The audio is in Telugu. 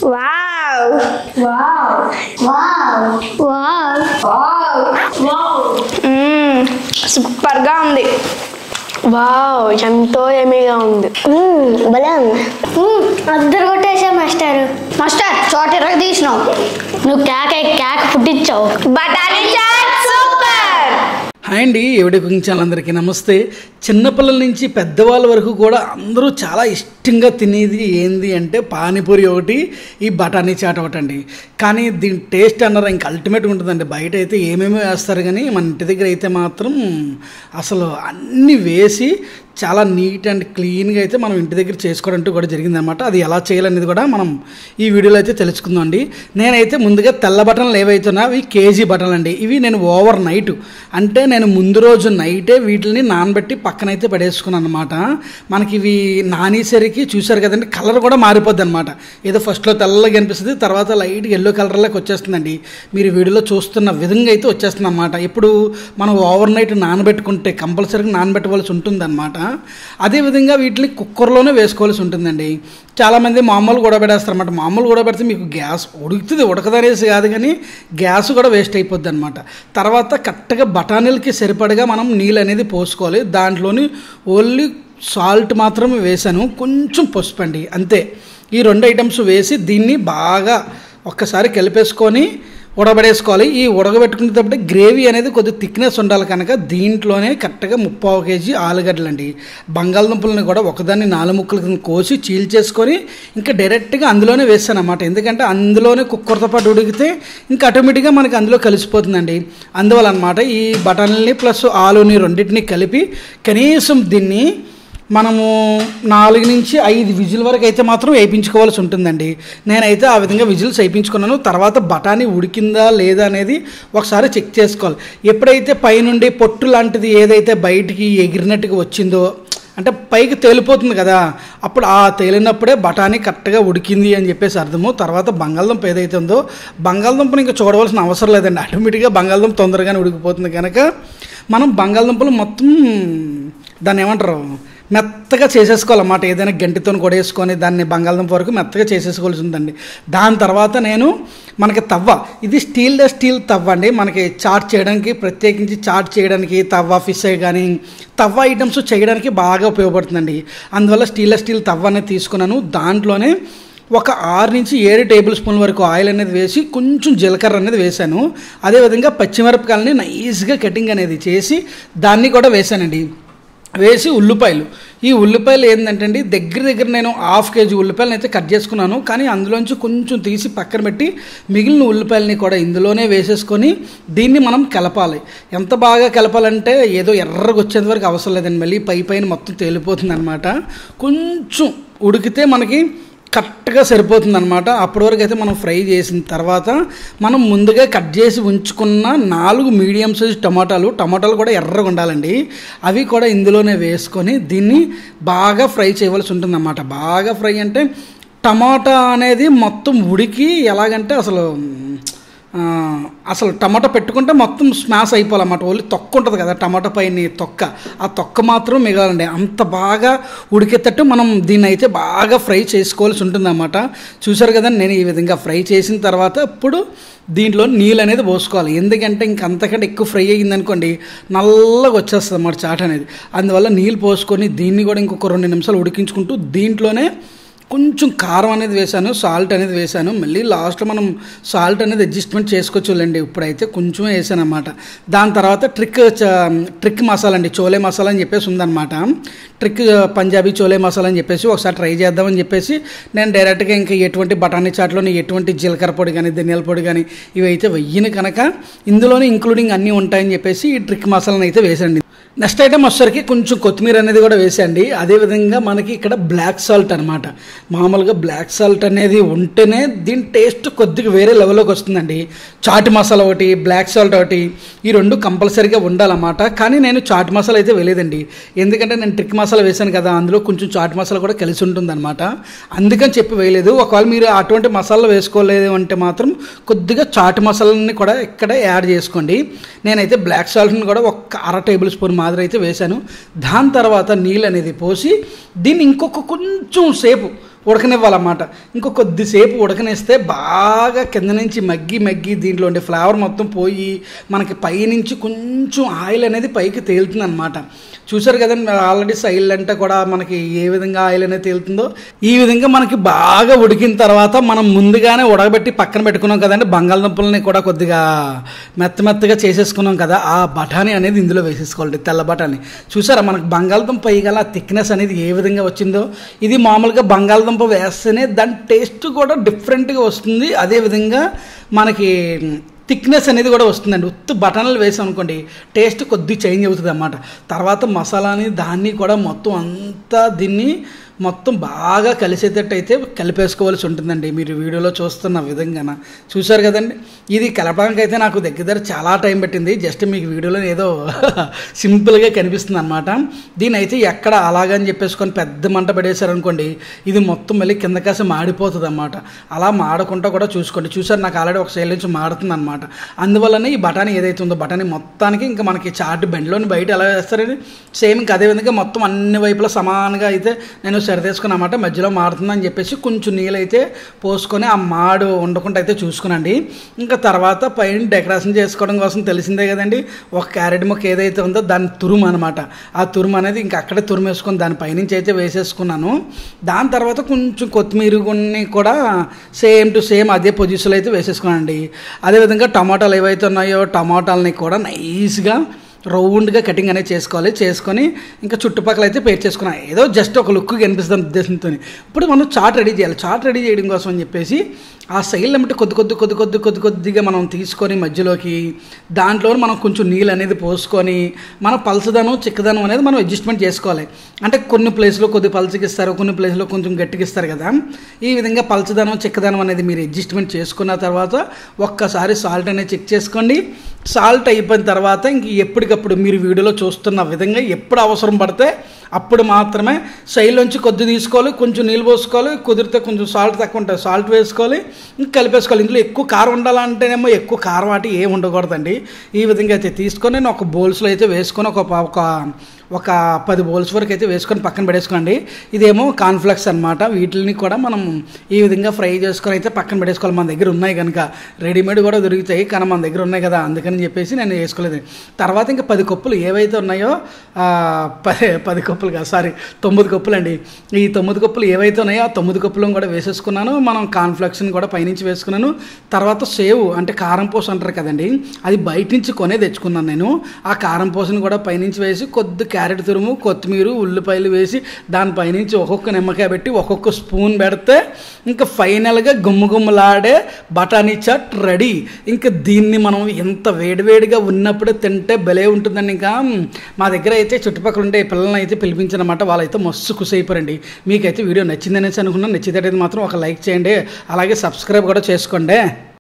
wow wow wow wow wow wow super గా ఉంది వావ్ ఎంతో ఎమీగా ఉంది భలే ఉంది అద్దరు కొట్టేసా మాస్టర్ మాస్టర్ చోట ఎరగ తీసినావు నువ్వు కేక కేక పుట్టించావు బఠానీ చాట్ సూపర్ హాయ్ అండి ఎవడి కుకింగ్ ఛానల్ అందరికీ నమస్తే చిన్నపిల్లల నుంచి పెద్దవాళ్ళ వరకు కూడా అందరూ చాలా ఇష్టంగా తినేది ఏంది అంటే పానీపూరి ఒకటి ఈ బఠానీ చాట్ ఒకటి అండి కానీ దీని టేస్ట్ అన్నారు ఇంకా అల్టిమేట్ ఉంటుందండి బయట అయితే ఏమేమో వేస్తారు కానీ మన ఇంటి దగ్గర అయితే మాత్రం అసలు అన్నీ వేసి చాలా నీట్ అండ్ క్లీన్గా అయితే మనం ఇంటి దగ్గర చేసుకోవడం అంటూ కూడా జరిగిందనమాట అది ఎలా చేయాలనేది కూడా మనం ఈ వీడియోలో అయితే తెలుసుకుందాం అండి నేనైతే ముందుగా తెల్ల బటన్లు ఏవైతున్నా అవి కేజీ బటన్లు అండి ఇవి నేను ఓవర్ నైట్ అంటే నేను ముందు రోజు నైటే వీటిని నానబెట్టి పక్కనైతే పడేసుకున్నాను అనమాట మనకి ఇవి నానేసరికి చూసారు కదండి కలర్ కూడా మారిపోద్ది అనమాట ఏదో ఫస్ట్లో తెల్లగా అనిపిస్తుంది తర్వాత లైట్గా ఎల్లో కలర్లోకి వచ్చేస్తుందండి మీరు వీడియోలో చూస్తున్న విధంగా అయితే వచ్చేస్తుంది అనమాట ఇప్పుడు మనం ఓవర్ నైట్ నానబెట్టుకుంటే కంపల్సరీగా నానబెట్టవలసి ఉంటుందన్నమాట అదేవిధంగా వీటిని కుక్కర్లోనే వేసుకోవాల్సి ఉంటుందండి చాలామంది మామూలు కూడా పెడేస్తారు అనమాట మామూలు కూడా పెడితే మీకు గ్యాస్ ఉడుకుతుంది ఉడకదనేసి కాదు కానీ గ్యాస్ కూడా వేస్ట్ అయిపోద్ది అనమాట తర్వాత కరెక్ట్గా బఠానీలకి సరిపడగా మనం నీళ్ళు అనేది పోసుకోవాలి దాంట్లోని ఓన్లీ సాల్ట్ మాత్రమే వేసాను కొంచెం పసుపు అండి అంతే ఈ రెండు ఐటమ్స్ వేసి దీన్ని బాగా ఒక్కసారి కలిపేసుకొని ఉడబడేసుకోవాలి ఈ ఉడకబెట్టుకునేటప్పుడు గ్రేవీ అనేది కొద్దిగా థిక్నెస్ ఉండాలి కనుక దీంట్లోనే కరెక్ట్గా ముప్పావు కేజీ ఆలుగడ్డలు అండి బంగాళదుంపలని కూడా ఒకదాన్ని నాలుగు ముక్కలు కింద కోసి చీల్చేసుకొని ఇంకా డైరెక్ట్గా అందులోనే వేస్తాను అనమాట ఎందుకంటే అందులోనే కుక్కర్తో పాటు ఉడికితే ఇంకా ఆటోమేటిక్గా మనకి అందులో కలిసిపోతుందండి అందువల్ల అనమాట ఈ బఠానీని ప్లస్ ఆలుని రెండింటిని కలిపి కనీసం దీన్ని మనము నాలుగు నుంచి ఐదు విజిల్ వరకు అయితే మాత్రం వేయించుకోవాల్సి ఉంటుందండి నేనైతే ఆ విధంగా విజిల్స్ వేయించుకున్నాను తర్వాత బఠానీ ఉడికిందా లేదా అనేది ఒకసారి చెక్ చేసుకోవాలి ఎప్పుడైతే పైనుండి పొట్టు లాంటిది ఏదైతే బయటికి ఎగిరినట్టుగా వచ్చిందో అంటే పైకి తేలిపోతుంది కదా అప్పుడు ఆ తేలినప్పుడే బఠానీ కరెక్ట్గా ఉడికింది అని చెప్పేసి అర్థము తర్వాత బంగాళదుంప ఏదైతే ఉందో బంగాళదుంపని ఇంకా చూడవలసిన అవసరం లేదండి ఆటోమేటిక్గా బంగాళదుంప తొందరగానే ఉడికిపోతుంది కనుక మనం బంగాళదుంపలు మొత్తం దాన్ని ఏమంటారు మెత్తగా చేసేసుకోవాలన్నమాట ఏదైనా గంటితో కొడేసుకొని దాన్ని బంగాళదుంప వరకు మెత్తగా చేసేసుకోవాల్సి ఉందండి దాని తర్వాత నేను మనకి తవ్వ ఇది స్టీల్ స్టీల్ తవ్వ అండి మనకి చాట్ చేయడానికి ప్రత్యేకించి చాట్ చేయడానికి తవ్వ ఫిష్ కానీ తవ్వ ఐటమ్స్ చేయడానికి బాగా ఉపయోగపడుతుందండి అందువల్ల స్టీల్ స్టీల్ తవ్వ అనేది తీసుకున్నాను దాంట్లోనే ఒక ఆరు నుంచి ఏడు టేబుల్ స్పూన్ వరకు ఆయిల్ అనేది వేసి కొంచెం జీలకర్ర అనేది వేశాను అదేవిధంగా పచ్చిమిరపకాయలని నైస్గా కటింగ్ అనేది చేసి దాన్ని కూడా వేశానండి వేసి ఉల్లిపాయలు ఈ ఉల్లిపాయలు ఏంటంటే అండి దగ్గర దగ్గర నేను హాఫ్ కేజీ ఉల్లిపాయలను అయితే కట్ చేసుకున్నాను కానీ అందులోంచి కొంచెం తీసి పక్కన పెట్టి మిగిలిన ఉల్లిపాయలని కూడా ఇందులోనే వేసేసుకొని దీన్ని మనం కలపాలి ఎంత బాగా కలపాలంటే ఏదో ఎర్రగా వచ్చేంత వరకు అవసరం లేదండి మళ్ళీ పై పైన మొత్తం తేలిపోతుంది అనమాట కొంచెం ఉడికితే మనకి కరెక్ట్గా సరిపోతుంది అనమాట అప్పటి వరకు అయితే మనం ఫ్రై చేసిన తర్వాత మనం ముందుగా కట్ చేసి ఉంచుకున్న నాలుగు మీడియం సైజ్ టమాటాలు టమాటాలు కూడా ఎర్రగా ఉండాలండి అవి కూడా ఇందులోనే వేసుకొని దీన్ని బాగా ఫ్రై చేయవలసి ఉంటుందన్నమాట బాగా ఫ్రై అంటే టమాటా అనేది మొత్తం ఉడికి ఎలాగంటే అసలు ఆ, అసలు టమాటా పెట్టుకుంటే మొత్తం స్మాష్ అయిపోవాలన్నమాట ఓన్లీ తొక్క ఉంటుంది కదా టమాటా పైన తొక్క ఆ తొక్క మాత్రం మిగలాలండి అంత బాగా ఉడికేటట్టు మనం దీన్ని అయితే బాగా ఫ్రై చేసుకోవాల్సి ఉంటుందన్నమాట చూసారు కదా నేను ఈ విధంగా ఫ్రై చేసిన తర్వాత ఇప్పుడు దీంట్లో నీళ్ళు అనేది పోసుకోవాలి ఎందుకంటే ఇంక అంతకంటే ఎక్కువ ఫ్రై అయ్యిందనుకోండి నల్లగా వచ్చేస్తుంది అన్నమాట చాట్ అనేది అందువల్ల నీళ్ళు పోసుకొని దీన్ని కూడా ఇంకొక రెండు నిమిషాలు ఉడికించుకుంటూ దీంట్లోనే కొంచెం కారం అనేది వేశాను సాల్ట్ అనేది వేశాను మళ్ళీ లాస్ట్లో మనం సాల్ట్ అనేది అడ్జస్ట్మెంట్ చేసుకోవచ్చులేండి ఇప్పుడైతే కొంచెమే వేసాను అనమాట దాని తర్వాత ట్రిక్ చ- ట్రిక్ మసాలా అండి చోలే మసాలా అని చెప్పేసి ఉందన్నమాట ట్రిక్ పంజాబీ చోలే మసాలా అని చెప్పేసి ఒకసారి ట్రై చేద్దామని చెప్పేసి నేను డైరెక్ట్గా ఇంకా ఎటువంటి బఠానీ చాట్లోని ఎటువంటి జీలకర్ర పొడి కానీ ధనియాల పొడి కానీ ఇవి అయితే వెయ్యిన కనుక ఇందులోనే ఇంక్లూడింగ్ అన్నీ ఉంటాయని చెప్పేసి ఈ ట్రిక్ మసాలాని అయితే వేసండి నెక్స్ట్ ఐటమ్ వచ్చేసరికి కొంచెం కొత్తిమీర అనేది కూడా వేసండి అదేవిధంగా మనకి ఇక్కడ బ్లాక్ సాల్ట్ అనమాట మామూలుగా బ్లాక్ సాల్ట్ అనేది ఉంటేనే దీని టేస్ట్ కొద్దిగా వేరే లెవెల్లోకి వస్తుందండి చాట్ మసాలా ఒకటి బ్లాక్ సాల్ట్ ఒకటి ఈ రెండు కంపల్సరీగా ఉండాలన్నమాట కానీ నేను చాట్ మసాలా అయితే వేయలేదండి ఎందుకంటే నేను ట్రిక్ మసాలా వేశాను కదా అందులో కొంచెం చాట్ మసాలా కూడా కలిసి ఉంటుందన్నమాట అందుకని చెప్పి వేయలేదు ఒకవేళ మీరు అటువంటి మసాలా వేసుకోలేదు అంటే మాత్రం కొద్దిగా చాట్ మసాలాని కూడా ఇక్కడ యాడ్ చేసుకోండి నేనైతే బ్లాక్ సాల్ట్ని కూడా ఒక అర టేబుల్ స్పూన్ మాదిరి అయితే వేశాను దాని తర్వాత నీళ్ళు అనేది పోసి దీన్ని ఇంకొక కొంచెం సేపు ఉడకనివ్వాలన్నమాట ఇంకో కొద్దిసేపు ఉడకనిస్తే బాగా కింద నుంచి మగ్గి మగ్గి దీంట్లో ఉండే ఫ్లేవర్ మొత్తం పోయి మనకి పైనుంచి కొంచెం ఆయిల్ అనేది పైకి తేలుతుంది అనమాట చూసారు కదండి ఆల్రెడీ సైల్ అంటే కూడా మనకి ఏ విధంగా ఆయిల్ అనేది తేలుతుందో ఈ విధంగా మనకి బాగా ఉడికిన తర్వాత మనం ముందుగానే ఉడకబెట్టి పక్కన పెట్టుకున్నాం కదండి బంగాళదుంపలని కూడా కొద్దిగా మెత్త మెత్తగా చేసేసుకున్నాం కదా ఆ బఠానీ అనేది ఇందులో వేసేసుకోవాలి తెల్ల బఠానీ చూసారా మనకు బంగాళదుంప వేయగల థిక్నెస్ అనేది ఏ విధంగా వచ్చిందో ఇది మామూలుగా బంగాళదుంప వేస్తేనే దాని టేస్ట్ కూడా డిఫరెంట్గా వస్తుంది అదేవిధంగా మనకి థిక్నెస్ అనేది కూడా వస్తుందండి ఉత్తు బటన్లు వేసాం అనుకోండి టేస్ట్ కొద్ది చేంజ్ అవుతుంది అన్నమాట తర్వాత మసాలాని దాన్ని కూడా మొత్తం అంతా దీన్ని మొత్తం బాగా కలిసేటట్టు అయితే కలిపేసుకోవాల్సి ఉంటుందండి మీరు వీడియోలో చూస్తున్న విధంగా చూశారు కదండి ఇది కలపడానికి అయితే నాకు దగ్గర దగ్గర చాలా టైం పట్టింది జస్ట్ మీకు వీడియోలో ఏదో సింపుల్గా కనిపిస్తుంది అనమాట దీని అయితే ఎక్కడ అలాగని చెప్పేసుకొని పెద్ద మంట పడేశారనుకోండి ఇది మొత్తం మళ్ళీ కింద కాసి మాడిపోతుంది అనమాట అలా మాడకుండా కూడా చూసుకోండి చూసారు నాకు ఆల్రెడీ ఒక సైడ్ నుంచి మాడుతుంది అనమాట అందువల్లనే ఈ బఠానీ ఏదైతే ఉందో బఠానీ మొత్తానికి ఇంకా మనకి చాటు బండిలోని బయట ఎలా వేస్తారని సేమ్ ఇంకా అదే విధంగా మొత్తం అన్ని వైపులా సమానంగా అయితే నేను సరిదేసుకున్నమాట మధ్యలో మాడుతుందని చెప్పేసి కొంచెం నీళ్ళు అయితే పోసుకొని ఆ మాడు ఉండకుండా అయితే చూసుకునండి ఇంకా తర్వాత పైన డెకరేషన్ చేసుకోవడం కోసం తెలిసిందే కదండి ఒక క్యారెట్ మొక్క ఏదైతే ఉందో దాని తురుము అనమాట ఆ తురుము అనేది ఇంకా అక్కడే తురుము వేసుకొని దాని పైనుంచి అయితే వేసేసుకున్నాను దాని తర్వాత కొంచెం కొత్తిమీర కొన్ని కూడా సేమ్ టు సేమ్ అదే పొజిషన్లో అయితే వేసేసుకున్నానండి అదేవిధంగా టమాటాలు ఏవైతే ఉన్నాయో టమాటాలని కూడా నైస్గా రౌండ్గా కటింగ్ అనేది చేసుకోవాలి చేసుకొని ఇంకా చుట్టుపక్కల అయితే పేర్ చేసుకున్నాను ఏదో జస్ట్ ఒక లుక్ కనిపిస్తుంది ఉద్దేశంతో ఇప్పుడు మనం చాట్ రెడీ చేయాలి చాట్ రెడీ చేయడం కోసం అని చెప్పేసి ఆ సైడ్ అంటే కొద్ది కొద్ది కొద్ది కొద్ది కొద్ది కొద్దిగా మనం తీసుకొని మధ్యలోకి దాంట్లో మనం కొంచెం నీళ్ళు అనేది పోసుకొని మన పలసదనం చిక్కదనం అనేది మనం అడ్జస్ట్మెంట్ చేసుకోవాలి అంటే కొన్ని ప్లేస్లో కొద్ది పలచకి ఇస్తారు కొన్ని ప్లేస్లో కొంచెం గట్టిగా ఇస్తారు కదా ఈ విధంగా పలచదనం చిక్కదనం అనేది మీరు అడ్జస్ట్మెంట్ చేసుకున్న తర్వాత ఒక్కసారి సాల్ట్ అనేది చెక్ చేసుకోండి సాల్ట్ అయిపోయిన తర్వాత ఇంక ఎప్పటికప్పుడు మీరు వీడియోలో చూస్తున్న విధంగా ఎప్పుడు అవసరం పడితే అప్పుడు మాత్రమే సైడ్లోంచి కొద్ది తీసుకోవాలి కొంచెం నీళ్ళు పోసుకోవాలి కుదిరితే కొంచెం సాల్ట్ తక్కువ ఉంటుంది సాల్ట్ వేసుకోవాలి ఇంకా కలిపేసుకోవాలి ఇందులో ఎక్కువ కారం ఉండాలంటేనేమో ఎక్కువ కారం వాటి ఏమి ఉండకూడదండి ఈ విధంగా అయితే తీసుకొని నేను ఒక బౌల్స్లో అయితే వేసుకొని ఒక ప- ఒక ఒక పది బౌల్స్ వరకు అయితే వేసుకొని పక్కన పెట్టేసుకోండి ఇదేమో కాన్ఫ్లెక్స్ అనమాట వీటిని కూడా మనం ఈ విధంగా ఫ్రై చేసుకొని అయితే పక్కన పెట్టేసుకోవాలి మన దగ్గర ఉన్నాయి కనుక రెడీమేడ్ కూడా దొరుకుతాయి కానీ మన దగ్గర ఉన్నాయి కదా అందుకని చెప్పేసి నేను వేసుకోలేదు తర్వాత ఇంకా పది కప్పులు ఏవైతే ఉన్నాయో ఆ, పది పది కప్పులు కాదు సారీ తొమ్మిది కప్పులు అండి ఈ తొమ్మిది కప్పులు ఏవైతే ఉన్నాయో ఆ తొమ్మిది కప్పులను కూడా వేసేసుకున్నాను మనం కాన్ఫ్లెక్స్ని కూడా పైనుంచి వేసుకున్నాను తర్వాత సేవ్ అంటే కారం పోస అంటారు కదండి అది బయట నుంచి కొనే తెచ్చుకున్నాను నేను ఆ కారం పోసని కూడా పైనుంచి వేసి కొద్ది క్యారెట్ తురుము కొత్తిమీర ఉల్లిపాయలు వేసి దాని పైనుంచి ఒక్కొక్క నిమ్మకాయ పెట్టి ఒక్కొక్క స్పూన్ పెడితే ఇంకా ఫైనల్గా గుమ్ము గుమ్మలాడే బఠానీ చాట్ రెడీ ఇంకా దీన్ని మనం ఎంత వేడివేడిగా ఉన్నప్పుడే తింటే భలే ఉంటుందండి ఇంకా మ్, మా దగ్గర అయితే చుట్టుపక్కల ఉండే పిల్లల్ని అయితే పిలిపించనమాట వాళ్ళైతే మస్తు ఖుషి అయిపోరండి మీకైతే వీడియో నచ్చిందనేసి అనుకున్నాను నచ్చితే మాత్రం ఒక లైక్ చేయండి అలాగే సబ్స్క్రైబ్ కూడా చేసుకోండి